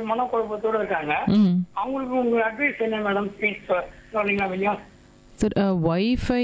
மனக்குழப்பத்தோட இருக்காங்க ம் அவங்களுக்கு உங்க அட்வைஸ் என்ன மேடம் ப்ளீஸ் சொல்றீங்களா கொஞ்சம் சார் ஒய்ஃபை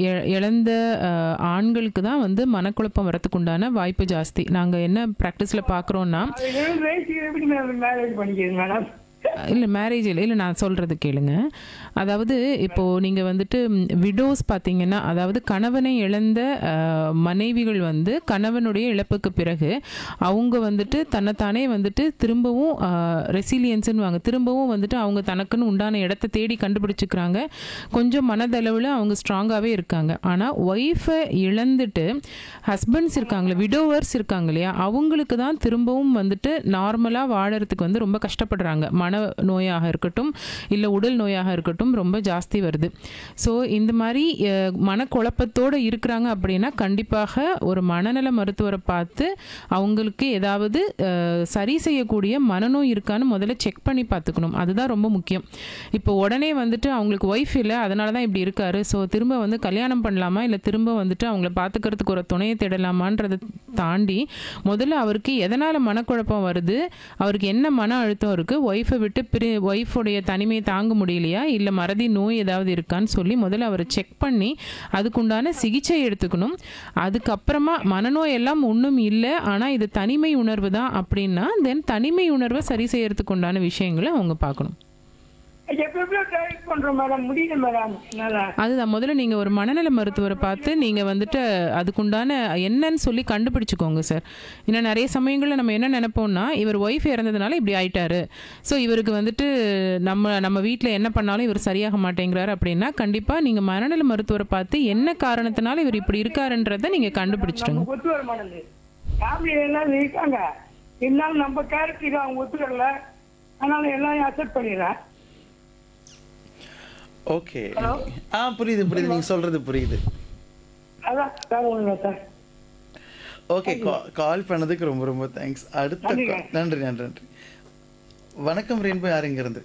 இழந்த அஹ், ஆண்களுக்கு தான் வந்து மனக்குழப்பம் வரத்துக்கு உண்டான வாய்ப்பு ஜாஸ்தி நாங்கள் என்ன ப்ராக்டிஸில் பார்க்குறோன்னா அது எழுபது வயசுக்கு எப்படி மேரேஜ் பண்ணிக்கிறது மேடம் இல்லை மேரேஜ் இல்லை இல்லை நான் சொல்கிறது கேளுங்க அதாவது இப்போது நீங்கள் வந்துட்டு விடோஸ் பார்த்தீங்கன்னா அதாவது கணவனை இழந்த அஹ், மனைவிகள் வந்து கணவனுடைய இழப்புக்கு பிறகு அவங்க வந்துட்டு தன்னைத்தானே வந்துட்டு திரும்பவும் ரெசிலியன்ஸ்னு வாங்க திரும்பவும் வந்துட்டு அவங்க தனக்குன்னு உண்டான இடத்த தேடி கண்டுபிடிச்சிக்கிறாங்க கொஞ்சம் மனதளவில் அவங்க ஸ்ட்ராங்காகவே இருக்காங்க ஆனால் ஒய்ஃபை இழந்துட்டு ஹஸ்பண்ட்ஸ் இருக்காங்களே விடோவர்ஸ் இருக்காங்க இல்லையா அவங்களுக்கு தான் திரும்பவும் வந்துட்டு நார்மலாக வாழறதுக்கு வந்து ரொம்ப கஷ்டப்படுறாங்க மன நோயாக இருக்கட்டும் இல்லை உடல் நோயாக இருக்கட்டும் ரொம்ப ஜாஸ்தி வருது ஸோ இந்த மாதிரி அஹ், மனக்குழப்பத்தோடு இருக்கிறாங்க அப்படின்னா கண்டிப்பாக ஒரு மனநல மருத்துவரை பார்த்து அவங்களுக்கு ஏதாவது அஹ், சரி செய்யக்கூடிய மனநோய் இருக்கான்னு முதல்ல செக் பண்ணி பார்த்துக்கணும் அதுதான் ரொம்ப முக்கியம் இப்போ உடனே வந்துட்டு அவங்களுக்கு ஒய்ஃப் இல்லை அதனால தான் இப்படி இருக்காரு ஸோ திரும்ப வந்து கல்யாணம் பண்ணலாமா இல்லை திரும்ப வந்துட்டு அவங்கள பார்த்துக்கிறதுக்கு ஒரு துணையை தேடலாமான்றதை தாண்டி முதல்ல அவருக்கு எதனால் மனக்குழப்பம் வருது அவருக்கு என்ன மன அழுத்தம் இருக்குது ஒய்ஃபை விட்டு பிரி ஒய்ஃபுடைய தனிமையை தாங்க முடியலையா இல்லை மறதி நோய் ஏதாவது இருக்கான்னு சொல்லி முதல்ல அவரை செக் பண்ணி அதுக்குண்டான சிகிச்சை எடுத்துக்கணும் அதுக்கப்புறமா மனநோய் எல்லாம் ஒன்றும் இல்லை ஆனால் இது தனிமை உணர்வு தான் அப்படின்னா தென் தனிமை உணர்வை சரி செய்யறதுக்கு உண்டான விஷயங்களை அவங்க பார்க்கணும் எப்ப எப்படியோ ட்ரை பண்றோம் மேடம் முடியல மேடம் என்னால அதுதான் முதல்ல நீங்கள் ஒரு மனநல மருத்துவரை பார்த்து நீங்கள் வந்துட்டு அதுக்குண்டான என்னன்னு சொல்லி கண்டுபிடிச்சிக்கோங்க சார் ஏன்னா நிறைய சமயங்களில் நம்ம என்ன நினைப்போம்னா இவர் ஒய்ஃப் இறந்ததுனால இப்படி ஆயிட்டாரு ஸோ இவருக்கு வந்துட்டு நம்ம நம்ம வீட்டில் என்ன பண்ணாலும் இவர் சரியாக மாட்டேங்கிறாரு அப்படின்னா கண்டிப்பாக நீங்கள் மனநல மருத்துவரை பார்த்து என்ன காரணத்தினால இவர் இப்படி இருக்காருன்றதை நீங்கள் கண்டுபிடிச்சிடுங்க நமக்கு ஒத்து வர மாட்டேங்குது ஃபேமிலியில எல்லாம் இருக்காங்க இருந்தாலும் நம்ம கேரக்டருக்கு அவங்க ஒத்துக்கல அதனால எல்லாம் அக்செப்ட் பண்ணிடுறேன் ஓகே ஆ புரியுது புரியுது நீங்க சொல்றது புரியுது அதான் வேற ஒண்ணும் இல்லை சார் ஓகே கால் பண்ணதுக்கு ரொம்ப ரொம்ப தேங்க்ஸ் அடுத்த நன்றிங்க. call- நன்றி நன்றி நன்றி வணக்கம் ரெயின்போ யாருங்க இருந்து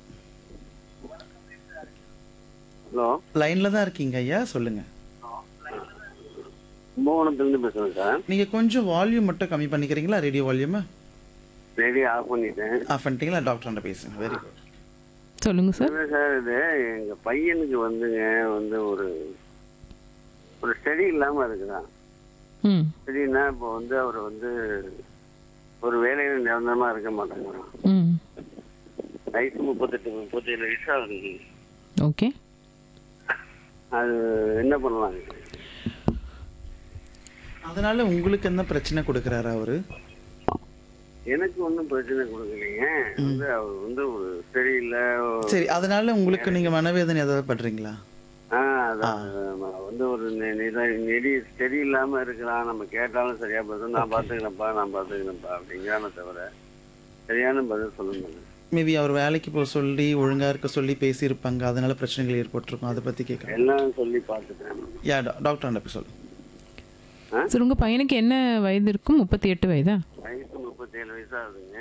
ஹலோ லைன்ல தான் இருக்கீங்க ஐயா சொல்லுங்க கும்பகோணத்துலேருந்து பேசுகிறேன் சார் நீங்க கொஞ்சம் வால்யூம் மட்டும் கம்மி பண்ணிக்கிறீங்களா ரேடியோ வால்யூம் ரெடி ஆஃப் பண்ணிட்டேன் ஆஃப் பண்ணிட்டீங்களா டாக்டர் பேசுங்க வெரி குட் சொல்லுங்கள் சார் இல்லை சார் இது எங்கள் பையனுக்கு வந்துங்க வந்து ஒரு ஒரு ஸ்டடி இல்லாமல் இருக்குதான் ம் ஸ்டடின்னா இப்போ வந்து அவர் வந்து ஒரு வேலையில் நிரந்தரமாக இருக்க மாட்டாங்க ம் வயசு முப்பத்தெட்டு முப்பத்தேழு வயசு ஆகுது ஓகே அது என்ன பண்ணலாம் அதனால உங்களுக்கு என்ன பிரச்சனை கொடுக்குறாரு அவரு எனக்கு ஒன்றும் பிரச்சனை கொடுக்கலைங்க வந்து அவர் வந்து ஒரு ஸ்டடி இல்லை சரி அதனால உங்களுக்கு நீங்க மனவேதனை ஏதாவது படுறீங்களா ஆ அதான் வந்து ஒரு நெ- நித- நெடி ஸ்டெடி இல்லாம இருக்கிறான் நம்ம கேட்டாலும் சரியா பதில் நான் பாத்துக்கிறேன்ப்பா நான் பாத்துக்கிறேன்ப்பா அப்படிங்கிறான தவிர சரியான பதில் சொல்ல முடியல மேபி அவர் வேலைக்கு போக சொல்லி ஒழுங்கா இருக்க சொல்லி பேசியிருப்பாங்க அதனால பிரச்சனைகள் ஏற்பட்டிருக்கும் அதை பத்தி கேட்குறேன் எல்லாம் சொல்லி பார்த்துட்டேன் யா டாக்டர் போய் சொல்லு சார் உங்கள் பையனுக்கு என்ன வயது இருக்கும் முப்பத்தி எட்டு வயதா வயசு முப்பத்தேழு வயசு ஆகுதுங்க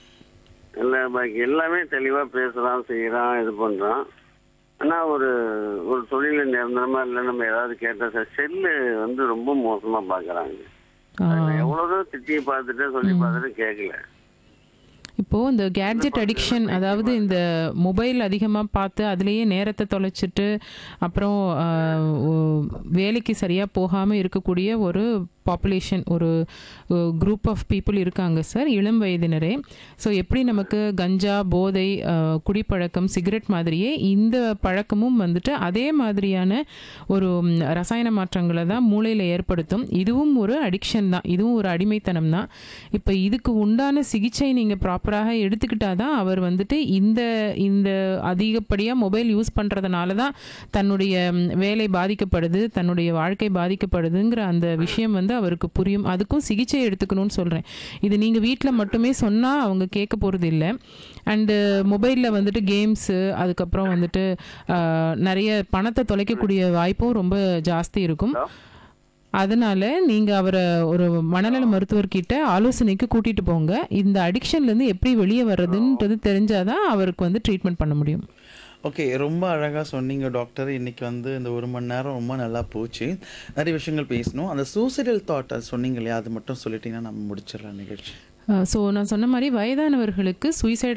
எல்லா பாக்கி எல்லாமே தெளிவா பேசுறான் செய்யறான் இது பண்றான் ஆனா ஒரு ஒரு தொழில நிரந்தரமா இல்லை நம்ம ஏதாவது கேட்டா சார் செல்லு வந்து ரொம்ப மோசமா பாக்குறாங்க ஆ எவ்வளவுதான் திட்டியை பார்த்துட்டு சொல்லி பார்த்துட்டு கேட்கல இப்போது இந்த கேட்ஜெட் அடிக்ஷன் அதாவது இந்த மொபைல் அதிகமாக பார்த்து அதுலேயே நேரத்தை தொலைச்சிட்டு அப்புறம் ஆஹ், ஓ- வேலைக்கு சரியாக போகாமல் இருக்கக்கூடிய ஒரு பாப்புலேஷன் ஒரு குரூப் ஆஃப் பீப்புள் இருக்காங்க சார் இளம் வயதினரே ஸோ எப்படி நமக்கு கஞ்சா போதை ஆஹ், குடிப்பழக்கம் சிகரெட் மாதிரியே இந்த பழக்கமும் வந்துட்டு அதே மாதிரியான ஒரு ம், ரசாயன மாற்றங்களை தான் மூளையில் ஏற்படுத்தும் இதுவும் ஒரு அடிக்ஷன் தான் இதுவும் ஒரு அடிமைத்தனம் தான் இப்போ இதுக்கு உண்டான சிகிச்சை நீங்கள் ப்ராப்பராக எடுத்துக்கிட்டா தான் அவர் வந்துட்டு இந்த இந்த அதிகப்படியாக மொபைல் யூஸ் பண்ணுறதுனால தான் தன்னுடைய ம், வேலை பாதிக்கப்படுது தன்னுடைய வாழ்க்கை பாதிக்கப்படுதுங்கிற அந்த விஷயம் வந்து அவருக்கு புரியும் அதுக்கும் சிகிச்சை எடுத்துக்கணும்னு சொல்கிறேன் இது நீங்கள் வீட்டில் மட்டுமே சொன்னால் அவங்க கேட்க போகிறது இல்லை அண்டு மொபைலில் வந்துட்டு கேம்ஸு அதுக்கப்புறம் வந்துட்டு ஆஹ், நிறைய பணத்தை தொலைக்கக்கூடிய வாய்ப்பும் ரொம்ப ஜாஸ்தி இருக்கும் அதனால நீங்க அவரை ஒரு மனநல மருத்துவர்கிட்ட ஆலோசனைக்கு கூட்டிட்டு போங்க இந்த அடிக்ஷன்லேருந்து எப்படி வெளியே வர்றதுன்றது தெரிஞ்சாதான் அவருக்கு வந்து ட்ரீட்மெண்ட் பண்ண முடியும் ஓகே ரொம்ப அழகாக சொன்னீங்க டாக்டர் இன்னைக்கு வந்து இந்த ஒரு மணி நேரம் ரொம்ப நல்லா போச்சு நிறைய விஷயங்கள் பேசணும் அந்த சூசைடல் தாட் அது சொன்னீங்க இல்லையா அது மட்டும் சொல்லிட்டீங்கன்னா நம்ம முடிச்சிடலாம் நிகழ்ச்சி ஸோ நான் சொன்ன மாதிரி வயதானவர்களுக்கு சூசைட்